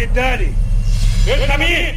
الدالي انت مين؟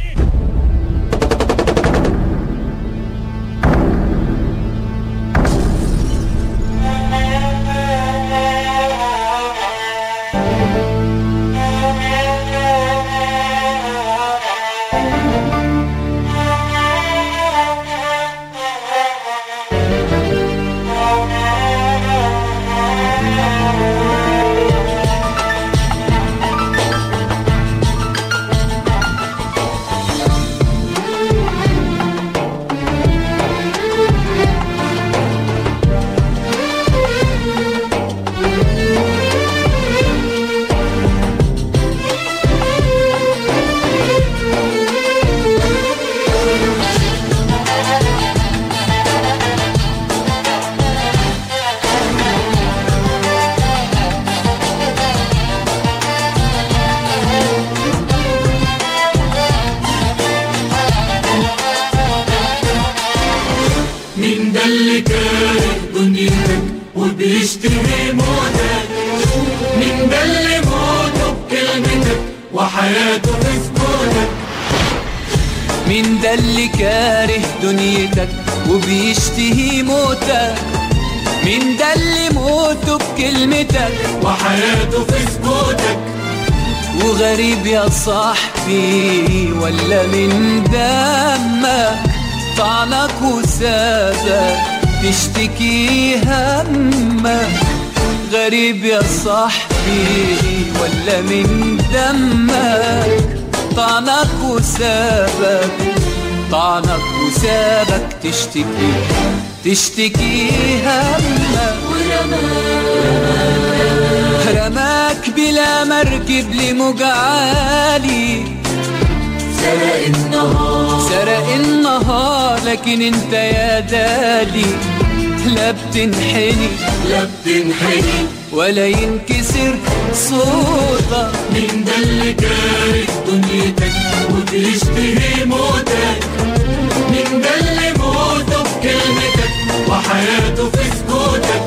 مين ده اللي كاره دنيتك وبيشتهي موتك مين ده اللي موته بكلمتك وحياته في سكوتك مين ده اللي كاره دنيتك وبيشتهي موتك مين ده اللي موته بكلمتك وحياته في سكوتك وغريب يا صاحبي ولا من دمك طعنك وسابك تشتكي همك غريب يا صاحبي ولا من دمك طعنك وسابك طعنك وسابك تشتكي تشتكي همك رماك بلا مركب لموج عالي سرق النهار سرق النهار لكن انت يا دالي لا بتنحني لا بتنحني ولا ينكسر صوتك مين ده اللي كاره دنيتك وبيشتهي موتك مين ده اللي موته بكلمتك وحياته في سكوتك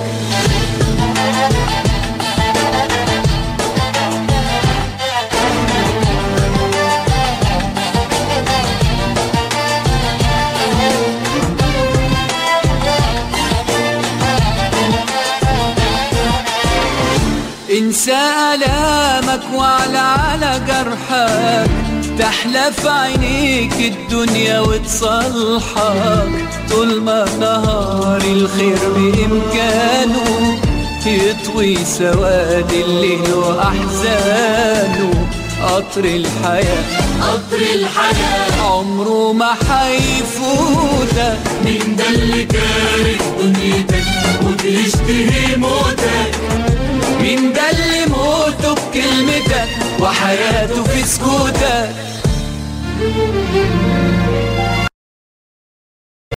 انسى آلامك وعلى على جرحك تحلى في عينيك الدنيا وتصلحك طول ما نهار الخير بإمكانه يطوي سواد الليل وأحزانه قطر الحياة قطر الحياة عمره ما حيفوتك مين ده اللي كاره دنيتك وبيشتهي موتك مين ده اللي موته بكلمتك وحياته في سكوتك